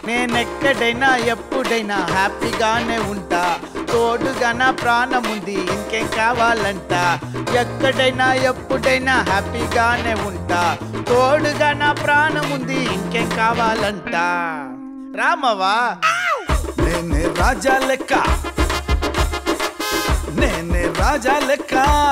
నేనెక్కడైనా ఎప్పుడైనా హ్యాపీగానే ఉంటా తోడుగా నా ప్రాణం ఉంది ఇంకేం కావాలంట ఎక్కడైనా ఎప్పుడైనా హ్యాపీగానే ఉంటా తోడుగా నా ప్రాణం ఉంది ఇంకేం కావాలంట రామవా నేనే రాజా లెక్క నేనే రాజా లెక్క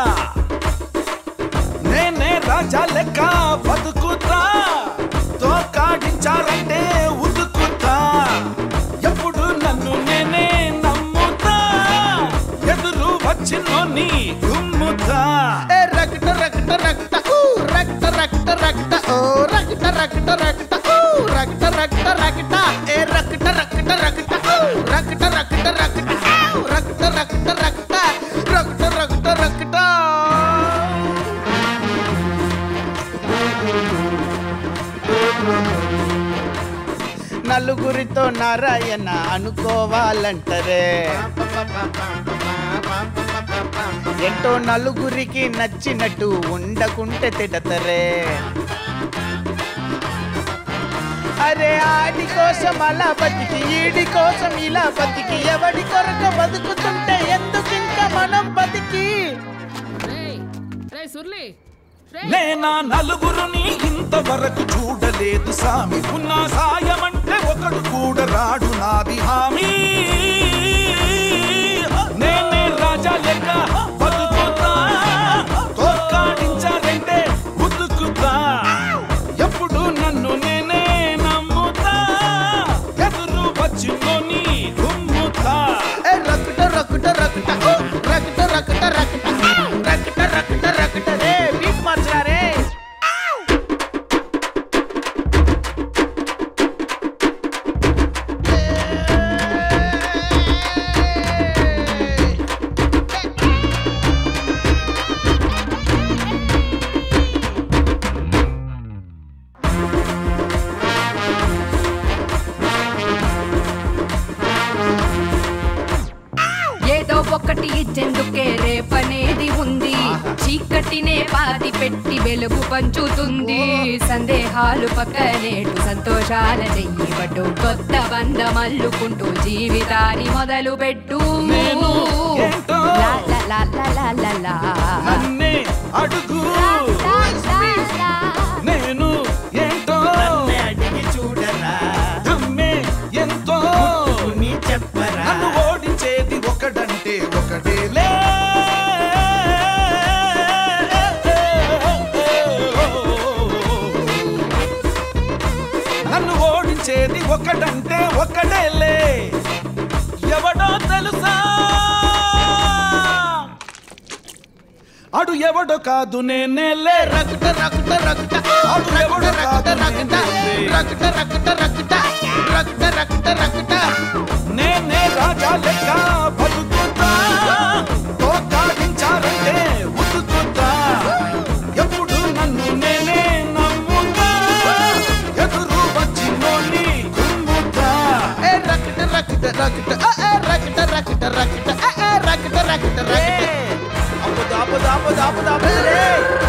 నేనే రాజా లెక్క బతుకుతా తోకాడించారంటే ఉతుకుతా ఎప్పుడు నన్ను నేనే నమ్ముతా ఎదురు వచ్చినోని గుమ్ముతా ఏ రక్త రక్త రక్త ఊ రక్త రక్త రక్త ఓ రక్త రక్త రక్త ఊ రక్త రక్త రక్త ఏ రక్త రక్త రక్త ఊ రక్త రక్త రక్త ఊ రక్త రక్త రక్త రక్త రక్త రక్త నలుగురితో నారాయణ అనుకోవాలంటరే ఎంతో నలుగురికి నచ్చినట్టు ఉండకుంటే తిడతరే అరే ఆడి కోసం అలా బతికి ఈడి కోసం ఇలా బతికి ఎవడి కొరకు బతుకుతుంటే ఎందుకు ఇంకా మనం బతికి రేయ్ రేయ్ సుర్లి రేయ్ నేనా నలుగురుని ఇంతవరకు చూడలేదు సామి ఉన్న సాయమంటే ఒకడు కూడా రాడు నాది హామీ నేనే రాజా లెక్క బతుకుతా తోకాడించారంటే ఉతుకుతా ఎప్పుడు నన్ను నేనే నమ్ముతా ఎదురు వచ్చినోని గుమ్ముతా ఏ రకుట రకుట రకుట ఓ రకుట రకుట రకుట ఆ, రకుట రకుట రకుట రే బీట్ మార్చరా రే ఏదో ఒకటి ఇచ్చేందుకే రేపనేది ఉంది చీకటినే పాతి పెట్టి వెలుగు పంచుతుంది సందేహాలు పక్కనేటు సంతోషాల చెయ్యబట్టు కొత్త బంధం అల్లుకుంటూ జీవితాన్ని మొదలు పెట్టు నేను ఏంటో లా లా లా లా లా లా లా. నన్నే అడుగు లా లా లా. నేను ఏంటో నన్నే అడిగి చూడరా నమ్మే ఎంతో నీ చెప్పరా నన్ను ఓడించేది ఒకడంటే ఒకడేలే నన్ను ఓడించేది ఒకడంటే ఒకడేలే ఎవడో తెలుసా అడు ఎవడో కాదు నేనేలే రకుట రకుట రకుట రకుట రకుట రకుట రకుట రకుట రకుట రకుట రకుట రకుట నేనే రాజా లెక్క బతుకుతా తోకాడించారంటే ఉతుకుతా ఎప్పుడు నన్ను నేనే నమ్ముతా ఎదురు వచ్చినోని కుమ్ముతా ఏ రకుట రకుట రకుట ఆ, ఆ, రకుట రకుట రకుట ఆ, ఆ, రకుట రకుట రకుట అప్పుడు అప్పుడు అప్పుడు అప్పుడు రే